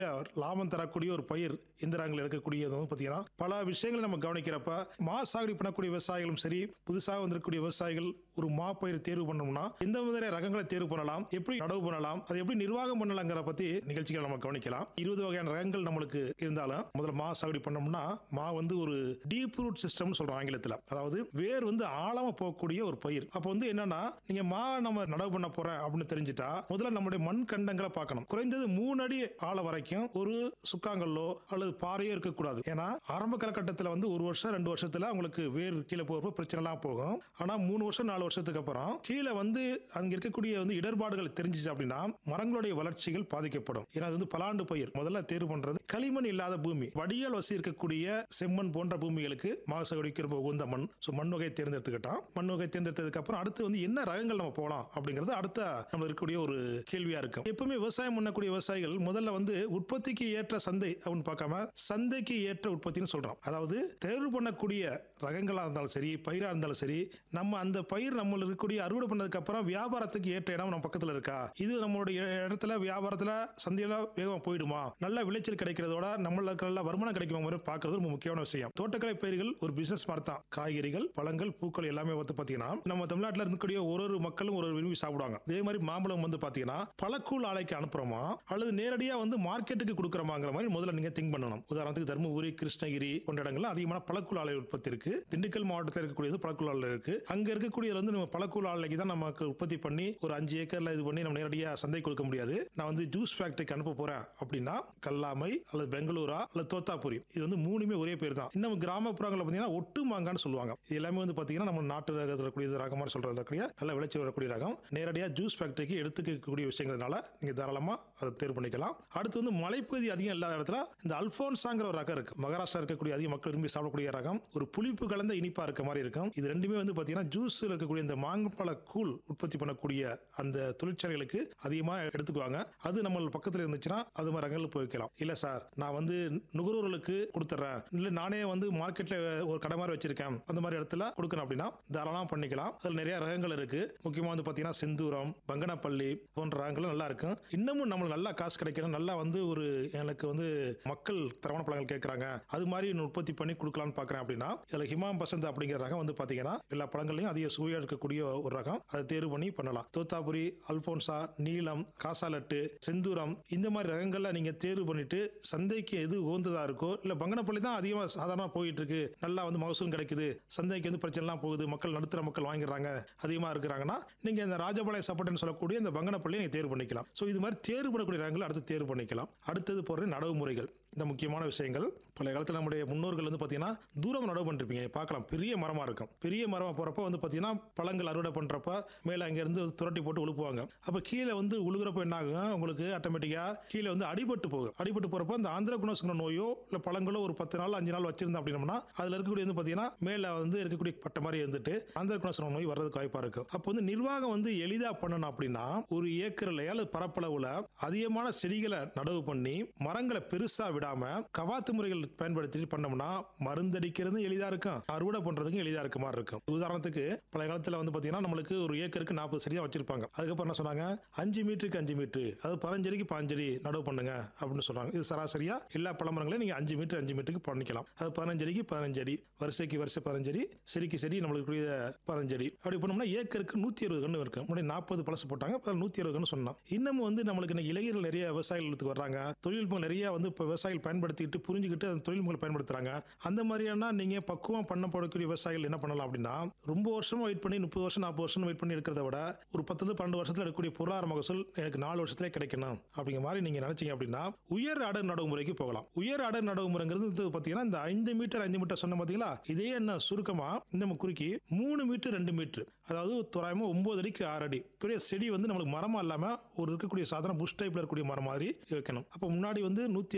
லாபம் தரக்கூடிய ஒரு பயிர் இந்த ரகங்கள் இருக்கக்கூடியது வந்து பார்த்தீங்கன்னா பல விஷயங்களை நம்ம கவனிக்கிறப்ப மா சாகுபடி பண்ணக்கூடிய விவசாயிகளும் சரி புதுசாக வந்திருக்கக்கூடிய விவசாயிகள் ஒரு மா பயிர் தேர்வு பண்ணோம்னா எந்த மாதிரி ரகங்களை தேர்வு பண்ணலாம் எப்படி நடவு பண்ணலாம் அதை எப்படி நிர்வாகம் பண்ணலாங்கிற பத்தி நிகழ்ச்சிகளை நம்ம கவனிக்கலாம் இருபது வகையான ரகங்கள் நம்மளுக்கு இருந்தாலும் முதல்ல மா சாகுபடி பண்ணோம்னா மா வந்து ஒரு டீப் ரூட் சிஸ்டம்னு சொல்றோம் ஆங்கிலத்தில் அதாவது வேர் வந்து ஆழமா போகக்கூடிய ஒரு பயிர் அப்போ வந்து என்னன்னா நீங்க மா நம்ம நடவு பண்ண போறேன் அப்படின்னு தெரிஞ்சுட்டா முதல்ல நம்முடைய மண் கண்டங்களை பார்க்கணும் குறைந்தது மூணு அடி ஆழம் வரைக்கும் ஒரு சுக்காங்கல்லோ அல்லது பாறையோ இருக்கக்கூடாது ஏன்னா ஆரம்ப காலகட்டத்தில் வந்து ஒரு வருஷம் ரெண்டு வருஷத்துல உங்களுக்கு வேர் கீழே போகிறப்ப பிரச்சனைலாம் போகும் ஆனா மூணு வருஷம் நாலு வருஷத்துக்கு அப்புறம் கீழே வந்து அங்க இருக்கக்கூடிய வந்து இடர்பாடுகள் தெரிஞ்சிச்சு அப்படின்னா மரங்களுடைய வளர்ச்சிகள் பாதிக்கப்படும் ஏன்னா அது வந்து பலாண்டு பயிர் முதல்ல தேர்வு பண்றது களிமண் இல்லாத பூமி வடிகால் வசதி இருக்கக்கூடிய செம்மண் போன்ற பூமிகளுக்கு மாசகடிக்கு ரொம்ப உகந்த மண் ஸோ மண் வகை தேர்ந்தெடுத்துக்கிட்டோம் மண் வகை தேர்ந்தெடுத்ததுக்கு அப்புறம் அடுத்து வந்து என்ன ரகங்கள் நம்ம போகலாம் அப்படிங்கிறது அடுத்த நம்ம இருக்கக்கூடிய ஒரு கேள்வியா இருக்கும் எப்பவுமே விவசாயம் பண்ணக்கூடிய விவசாயிகள் முதல்ல வந்து உற்பத்திக்கு ஏற்ற சந்தை அப்படின்னு பார்க்காம சந்தைக்கு ஏற்ற உற்பத்தின்னு சொல்றோம் அதாவது தேர்வு பண்ணக்கூடிய ரகங்களா இருந்தாலும் சரி பயிரா இருந்தாலும் சரி நம்ம அந்த பயிர் நம்ம இருக்கக்கூடிய அறுவடை பண்ணதுக்கு அப்புறம் வியாபாரத்துக்கு ஏற்ற இடம் நம்ம பக்கத்துல இருக்கா இது நம்மளுடைய இடத்துல வியாபாரத்துல சந்தையில வேகமா போயிடுமா நல்ல விளைச்சல் கிடைக்கிறதோட நம்மளுக்கு நல்ல வருமானம் கிடைக்குமா மாதிரி பார்க்கறது ரொம்ப முக்கியமான விஷயம் தோட்டக்கலை பயிர்கள் ஒரு பிசினஸ் மாதிரி தான் காய்கறிகள் பழங்கள் பூக்கள் எல்லாமே வந்து பாத்தீங்கன்னா நம்ம தமிழ்நாட்டில் இருக்கக்கூடிய ஒரு ஒரு மக்களும் ஒரு ஒரு விரும்பி சாப்பிடுவாங்க அதே மாதிரி மாம்பழம் வந்து பாத்தீங்கன்னா பழக்கூழ் ஆலைக்கு அனுப்புறோமா அல்லது நேரடியா வந்து மார்க்கெட்டுக்கு கொடுக்குறோமாங்கிற மாதிரி முதல்ல நீங்க திங்க் பண்ணணும் உதாரணத்துக்கு தருமபுரி கிருஷ்ணகிரி போன்ற இடங்கள்ல அதிகமான பழக்கூழ் ஆலை உற்பத்தி இருக்கு திண்டுக்கல் மாவட்டத்தில் இருக்கக்கூடியது பழக்கூழ் ஆலை இருக்கு அங்க இருக்கக்கூடியது வந்து நம்ம பழக்கூழ் ஆலைக்கு தான் நமக்கு உற்பத்தி பண்ணி ஒரு அஞ்சு ஏக்கர்ல இது பண்ணி நம்ம நேரடியா சந்தை கொடுக்க முடியாது நான் வந்து ஜூஸ் ஃபேக்டரிக்கு அனுப்ப போறேன் அப்படின்னா கல்லாமை அல்லது பெங்களூரா அல்லது தோத்தாபுரி இது வந்து மூணுமே ஒரே பேர் தான் இன்னும் கிராமப்புறங்களில் பார்த்தீங்கன்னா ஒட்டு மாங்கான்னு சொல்லுவாங்க இது எல்லாமே வந்து பார்த்தீங்கன்னா நம்ம நாட்டு ரகத்தில் இருக்கக்கூடிய ரகம் மாதிரி சொல்றது இருக்கக்கூடிய நல்ல விளைச்சல் வரக்கூடிய ரகம் நேரடியாக ஜூஸ் ஃபேக்டரிக்கு எடுத்துக்கக்கூடிய விஷயங்கிறதுனால நீங்கள் தாராளமாக அதை தேர்வு பண்ணிக்கலாம் அடுத்து வந்து மலைப்பகுதி அதிகம் இல்லாத இடத்துல இந்த அல்போன்சாங்கிற ஒரு ரகம் இருக்கு மகாராஷ்டிரா இருக்கக்கூடிய அதிக மக்கள் விரும்பி சாப்பிடக்கூடிய ரகம் ஒரு புளிப்பு கலந்த இனிப்பா இருக்க மாதிரி இருக்கும் இது ரெண்டுமே வந்து பார்த்தீங்கன்னா ஜூஸ் இருக்கக்கூடிய இந்த மாங்கப்பழ கூழ் உற்பத்தி பண்ணக்கூடிய அந்த தொழிற்சாலைகளுக்கு அதிகமாக எடுத்துக்குவாங்க அது நம்ம பக்கத்தில் இருந்துச்சுன்னா அது மாதிரி ரகங்கள் போய் வைக்கலாம் இல்ல சார் நான் வந்து நுகர்வோர்களுக்கு கொடுத்துட்றேன் இல்ல நானே வந்து மார்க்கெட்ல ஒரு கடை மாதிரி வச்சிருக்கேன் அந்த மாதிரி இடத்துல கொடுக்கணும் அப்படின்னா தாராளமா பண்ணிக்கலாம் அதுல நிறைய ரகங்கள் இருக்கு முக்கியமா வந்து பாத்தீங்கன்னா செந்தூரம் பங்கனப்பள்ளி போன்ற ரகங்கள் நல்லா இருக்கும் இன்னமும் நம்மளுக்கு நல்லா காசு கிடைக்கணும் நல்லா வந்து ஒரு எனக்கு வந்து மக்கள் தரமான பழங்கள் கேட்கறாங்க அது மாதிரி இன்னும் உற்பத்தி பண்ணி கொடுக்கலாம்னு பாக்குறேன் அப்படின்னா இதுல ஹிமாம் பசந்த் அப்படிங்கிற ரகம் வந்து பாத்தீங்கன்னா எல்லா பழங்களையும் அதிக சுவையா இருக்கக்கூடிய ஒரு ரகம் அதை தேர்வு பண்ணி பண்ணலாம் தோத்தாபுரி அல்போன்சா நீலம் காசாலட்டு செந்தூரம் இந்த மாதிரி ரகங்கள்ல நீங்க தேர்வு பண்ணிட்டு சந்தைக்கு எது உகந்ததா இருக்கோ இல்ல பங்கனப்பள்ளி தான் அதிகமா சாதாரணமா போயிட்டு இருக்கு நல்லா வந்து மகசூல் கிடைக்குது சந்தைக்கு வந்து பிரச்சனை எல்லாம் போகுது மக்கள் நடுத்தர மக்கள் வாங்கிடுறாங்க அதிகமா இருக்கிறாங்கன்னா நீங்க இந்த ராஜபாளைய சப்போர்ட்னு சொல்லக்கூடிய இந்த பங்கனப்பள்ளி நீங்க தேர்வு பண்ணிக்கலாம் ஸோ இது மாதிரி தேர்வு பண்ணக்கூடிய ரகங்களை அடுத்து தேர்வு பண்ணிக்கலாம் அடுத்தது போற நடவு முறைகள் இந்த முக்கியமான விஷயங்கள் பழைய காலத்தில் நம்முடைய முன்னோர்கள் வந்து பார்த்தீங்கன்னா தூரம் நடவு பண்ணிருப்பீங்க பார்க்கலாம் பெரிய மரமா இருக்கும் பெரிய மரமா போறப்ப வந்து பார்த்தீங்கன்னா பழங்கள் அறுவடை பண்றப்ப மேலே அங்கேருந்து துரட்டி போட்டு உழுப்புவாங்க அப்போ கீழே வந்து உழுகுறப்ப என்ன ஆகும் உங்களுக்கு ஆட்டோமேட்டிக்கா கீழே வந்து அடிபட்டு போகும் அடிபட்டு போறப்ப அந்த ஆந்திர குணசுங்கிற நோயோ இல்லை பழங்களோ ஒரு பத்து நாள் அஞ்சு நாள் வச்சிருந்தோம் அப்படின்னம்னா அதுல இருக்கக்கூடிய வந்து பார்த்தீங்கன்னா மேலே வந்து இருக்கக்கூடிய பட்டை மாதிரி இருந்துட்டு ஆந்திர குணசுங்கிற நோய் வர்றதுக்கு வாய்ப்பா இருக்கும் அப்போ வந்து நிர்வாகம் வந்து எளிதா பண்ணணும் அப்படின்னா ஒரு ஏக்கர்ல அல்லது பரப்பளவுல அதிகமான செடிகளை நடவு பண்ணி மரங்களை பெருசா விடாம கவாத்து முறைகள் பயன்படுத்தி பண்ணோம்னா மருந்தடிக்கிறது எளிதா இருக்கும் அறுவடை பண்றதுக்கும் எளிதா இருக்க மாதிரி இருக்கும் உதாரணத்துக்கு பழைய காலத்துல வந்து பாத்தீங்கன்னா நம்மளுக்கு ஒரு ஏக்கருக்கு நாற்பது செடி தான் வச்சிருப்பாங்க அதுக்கப்புறம் என்ன சொன்னாங்க அஞ்சு மீட்டருக்கு அஞ்சு மீட்டர் அது பதினஞ்சடிக்கு பாஞ்சடி நடவு பண்ணுங்க அப்படின்னு சொல்றாங்க இது சராசரியா எல்லா பழமரங்களையும் நீங்க அஞ்சு மீட்டர் அஞ்சு மீட்டருக்கு பண்ணிக்கலாம் அது பதினஞ்சு அடிக்கு பதினஞ்சு அடி வரிசைக்கு வரிசை பதினஞ்சு அடி செடிக்கு செடி நம்மளுக்கு பதினஞ்சு அடி அப்படி பண்ணோம்னா ஏக்கருக்கு நூத்தி அறுபது கன்று இருக்கு முன்னாடி நாற்பது பழசு போட்டாங்க இப்போ நூத்தி அறுபது கன்று சொன்னோம் இன்னமும் வந்து நம்மளுக்கு இன்னைக்கு இளைஞர்கள் நிறைய விவசாயிகளுக்கு வர்றாங்க தொழில்நுட்பம் நிறைய வந்து இப்போ விவசாயிகள் பயன்படுத்திட்டு புரிஞ்சுக்கிட்டு அந்த தொழில்நுட்பங்களை பயன்படுத்துறாங்க அந்த மாதிரியான நீங்க பக்குவம் பண்ணப்படக்கூடிய விவசாயிகள் என்ன பண்ணலாம் அப்படின்னா ரொம்ப வருஷமா வெயிட் பண்ணி முப்பது வருஷம் நாற்பது வருஷம் வெயிட் பண்ணி இருக்கிறத விட ஒரு பத்து பன்னெண்டு வருஷத்துல எடுக்கக்கூடிய பொருளாதார மகசூல் எனக்கு நாலு வருஷத்துல கிடைக்கணும் அப்படிங்கிற மாதிரி நீங்க நினைச்சீங்க அப்படின்னா உயர் அடர் நடவு முறைக்கு போகலாம் உயர் அடர் நடவு முறைங்கிறது வந்து பாத்தீங்கன்னா இந்த ஐந்து மீட்டர் அஞ்சு மீட்டர் சொன்ன பாத்தீங்களா இதே என்ன சுருக்கமா இந்த நம்ம குறுக்கி மூணு மீட்டர் ரெண்டு மீட்டர் அதாவது தோராயமா ஒன்பது அடிக்கு ஆறு அடி பெரிய செடி வந்து நம்மளுக்கு மரமா இல்லாம ஒரு இருக்கக்கூடிய சாதாரண புஷ் டைப்ல இருக்கக்கூடிய மரம் மாதிரி வைக்கணும் அப்ப முன்னாடி வந்து நூத்தி அறுபது அஞ்சு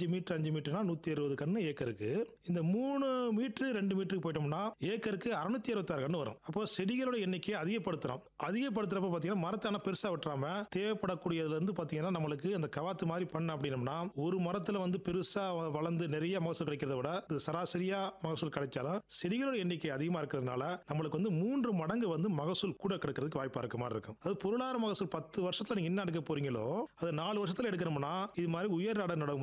அஞ்சு மீட்டர் அஞ்சு மீட்டர்னா நூத்தி அறுபது கண்ணு ஏக்கருக்கு இந்த மூணு மீட்டர் ரெண்டு மீட்டருக்கு போயிட்டோம்னா ஏக்கருக்கு அறுநூத்தி அறுபத்தாறு கண்ணு வரும் அப்போ செடிகளோட எண்ணிக்கையை அதிகப்படுத்துறோம் அதிகப்படுத்துறப்ப பாத்தீங்கன்னா மரத்தான பெருசா வெட்டுறாம தேவைப்படக்கூடியதுல இருந்து பாத்தீங்கன்னா நம்மளுக்கு அந்த கவாத்து மாதிரி பண்ண அப்படின்னம்னா ஒரு மரத்துல வந்து பெருசா வ- வளர்ந்து நிறைய மகசூல் கிடைக்கிறத விட இது சராசரியா மகசூல் கிடைச்சாலும் செடிகளோட எண்ணிக்கை அதிகமா இருக்கிறதுனால நம்மளுக்கு வந்து மூன்று மடங்கு வந்து மகசூல் கூட கிடைக்கிறதுக்கு வாய்ப்பா இருக்க மாதிரி இருக்கும் அது பொருளாதார மகசூல் பத்து வருஷத்துல நீங்க என்ன எடுக்க போறீங்களோ அது நாலு வருஷத்துல எடுக்கணும்னா இது மாதிரி உயர் நட